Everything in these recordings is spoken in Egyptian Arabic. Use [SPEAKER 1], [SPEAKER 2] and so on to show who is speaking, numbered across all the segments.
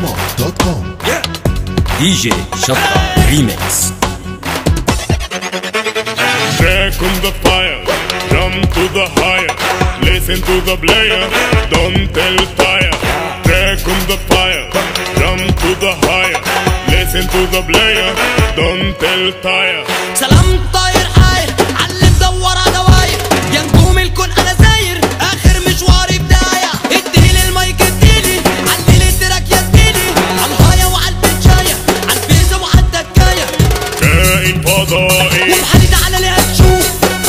[SPEAKER 1] مهرجانات دوت كوم
[SPEAKER 2] دي جي شطة ريميكس
[SPEAKER 3] Track on the fire, jump to the higher. Listen to the player, don't tell tire. Track on the fire, jump to the higher. Listen to the player, don't tell tire.
[SPEAKER 4] سلام طاير حاير علي مدور دواير يا نجوم الكون انا زاير اخر مشواري بدايه اديلي المايك اديلي علي التراك يا زميلي عالهايه وعالبنشايه عالبيزه وعالدكايه
[SPEAKER 3] كائن فضائي
[SPEAKER 4] وبحالي تعالى ليه هتشوف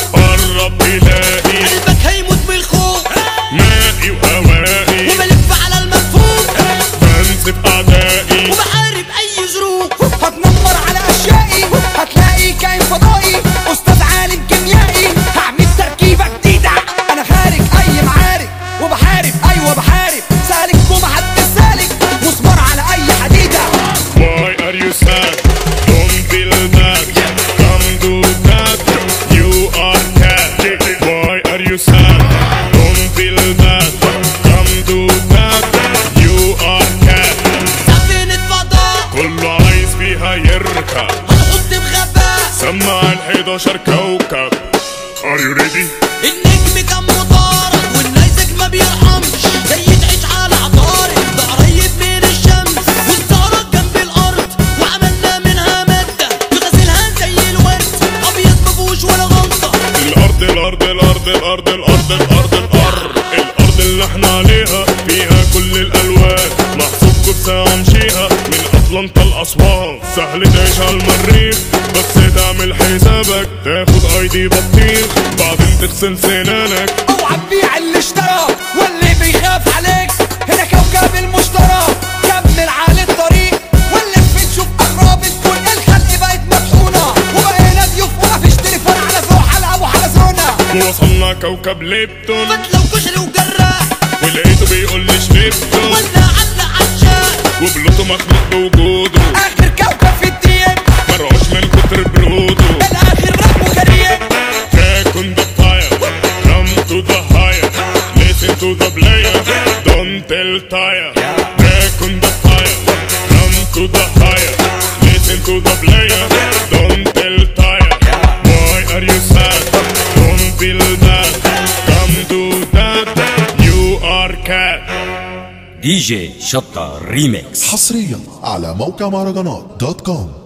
[SPEAKER 3] قرب إلهي
[SPEAKER 4] قلبك هيموت من الخوف
[SPEAKER 3] مائي وهوائي
[SPEAKER 4] وبلف على المفهوم
[SPEAKER 3] بنسف أعدائي
[SPEAKER 4] وبحارب اي ظروف
[SPEAKER 5] هتنمر على اشيائي هتلاقي كائن فضائي استاذ عالم كيميائي هعمل تركيبه جديده انا خارج اي معارك وبحارب ايوه بحارب سالك ومحدش سالك مسمار على اي حديده
[SPEAKER 3] Why are you sad? Don't feel bad. Come do that. You are cat. Why are you sad? Don't feel bad. Come do that. You are cat.
[SPEAKER 4] سفينة فضاء
[SPEAKER 3] كله عايز فيها يركب
[SPEAKER 4] هنحط بغباء
[SPEAKER 3] سمع ال 11 كوكب Are you ready?
[SPEAKER 4] النجم كان مطارد والنيزك ما بيرحمش زي تعيش على عطارد ده قريب من الشمس والزهرة جنب الارض وعملنا منها مادة بغسلها زي الورد ابيض مفيهوش ولا غلطة
[SPEAKER 3] الارض الارض الارض الارض الارض الارض الارض الارض اللي احنا عليها فيها كل الالوان محسوب كرسي امشيها من اطلنطا لاسوان سهل تعيش على المريخ بس تعمل حسابك تاخد اي دي بطيخ بعدين تغسل سنانك
[SPEAKER 5] اوعى تبيع اللي اشترى واللي بيخاف عليك هنا كوكب المشترى كمل على الطريق واللي بنشوف اغراب الكون الخلق بقت مطحونه وبقينا ضيوف ومفيش تليفون على ذو حلقه وحلزونه
[SPEAKER 3] ووصلنا كوكب ليبتون
[SPEAKER 4] فتلة وكشري وجراح
[SPEAKER 3] ولقيته بيقول لي شربتون
[SPEAKER 4] ولا علق عشاق
[SPEAKER 3] وبلوتو مخلوق بوجوده
[SPEAKER 5] اخر كوكب في الدين
[SPEAKER 3] مرعوش من كتر بروده
[SPEAKER 5] الاخر رب وكريم
[SPEAKER 3] Back on the fire, come to the higher. Listen to the player, don't tell tire. Back on the fire, come to the higher. Listen to the player, don't tell tire. Why are you sad? Don't feel bad. Come do that. You are cat.
[SPEAKER 2] دي جي شطة ريميكس
[SPEAKER 1] حصريا على موقع مهرجانات دوت كوم